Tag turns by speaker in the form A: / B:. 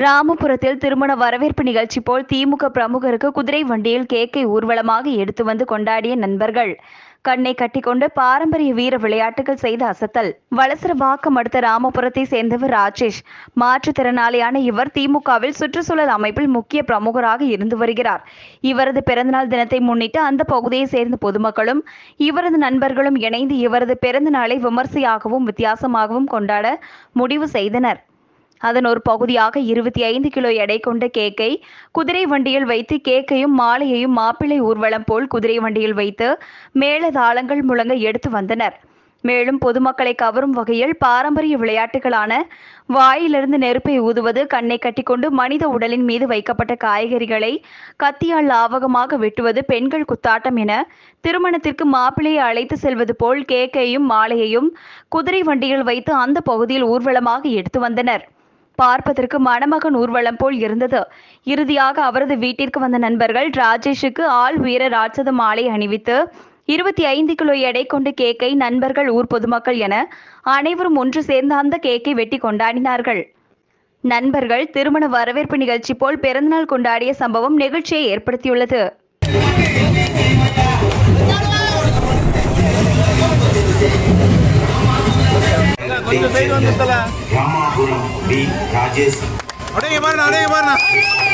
A: ராமபுரத்தில் திருமண வரவேற்பு நிகழ்ச்சி போல் திமுக பிரமுகருக்கு குதிரை வண்டியில் கேக்கை ஊர்வலமாக எடுத்து வந்து கொண்டாடிய நண்பர்கள் கண்ணை கட்டிக்கொண்டு பாரம்பரிய வீர விளையாட்டுகள் செய்த அசத்தல் வலசரவாக்கம் அடுத்த ராமபுரத்தை சேர்ந்தவர் ராஜேஷ் மாற்றுத்திறனாளியான இவர் திமுகவில் சுற்றுச்சூழல் அமைப்பில் முக்கிய பிரமுகராக இருந்து வருகிறார் இவரது பிறந்தநாள் தினத்தை முன்னிட்டு அந்த பகுதியை சேர்ந்த பொதுமக்களும் இவரது நண்பர்களும் இணைந்து இவரது பிறந்த நாளை விமர்சையாகவும் வித்தியாசமாகவும் கொண்டாட முடிவு செய்தனர் அதன் ஒரு பகுதியாக இருபத்தி ஐந்து கிலோ எடை கொண்ட கேக்கை குதிரை வண்டியில் வைத்து கேக்கையும் மாலையையும் மாப்பிள்ளை ஊர்வலம் போல் குதிரை வண்டியில் வைத்து மேளதாளங்கள் முழங்க எடுத்து வந்தனர் மேலும் பொதுமக்களை கவரும் வகையில் பாரம்பரிய விளையாட்டுகளான வாயிலிருந்து நெருப்பை ஊதுவது கண்ணை கட்டிக்கொண்டு மனித உடலின் மீது வைக்கப்பட்ட காய்கறிகளை கத்தியால் லாவகமாக வெட்டுவது பெண்கள் குத்தாட்டம் என திருமணத்திற்கு மாப்பிள்ளையை அழைத்து செல்வது போல் கேக்கையும் மாலையையும் குதிரை வண்டியில் வைத்து அந்த பகுதியில் ஊர்வலமாக எடுத்து வந்தனர் பார்ப்பதற்கு மணமகன் ஊர்வலம் போல் இருந்தது இறுதியாக அவரது வீட்டிற்கு வந்த நண்பர்கள் ராஜேஷுக்கு ஆள் உயர ராட்சத மாலை அணிவித்து இருபத்தி ஐந்து கிலோ எடை கொண்ட கேக்கை நண்பர்கள் ஊர் பொதுமக்கள் என அனைவரும் ஒன்று சேர்ந்து அந்த கேக்கை வெட்டி கொண்டாடினார்கள் நண்பர்கள் திருமண வரவேற்பு நிகழ்ச்சி போல் பிறந்தநாள் கொண்டாடிய சம்பவம் நெகிழ்ச்சியை ஏற்படுத்தியுள்ளது
B: கொஞ்சம் சைடு வந்துட்டல
C: ராமாபுரம் பி ராஜேஷ்
B: அப்படியே பாருண்ணா அப்படியே பாருண்ணா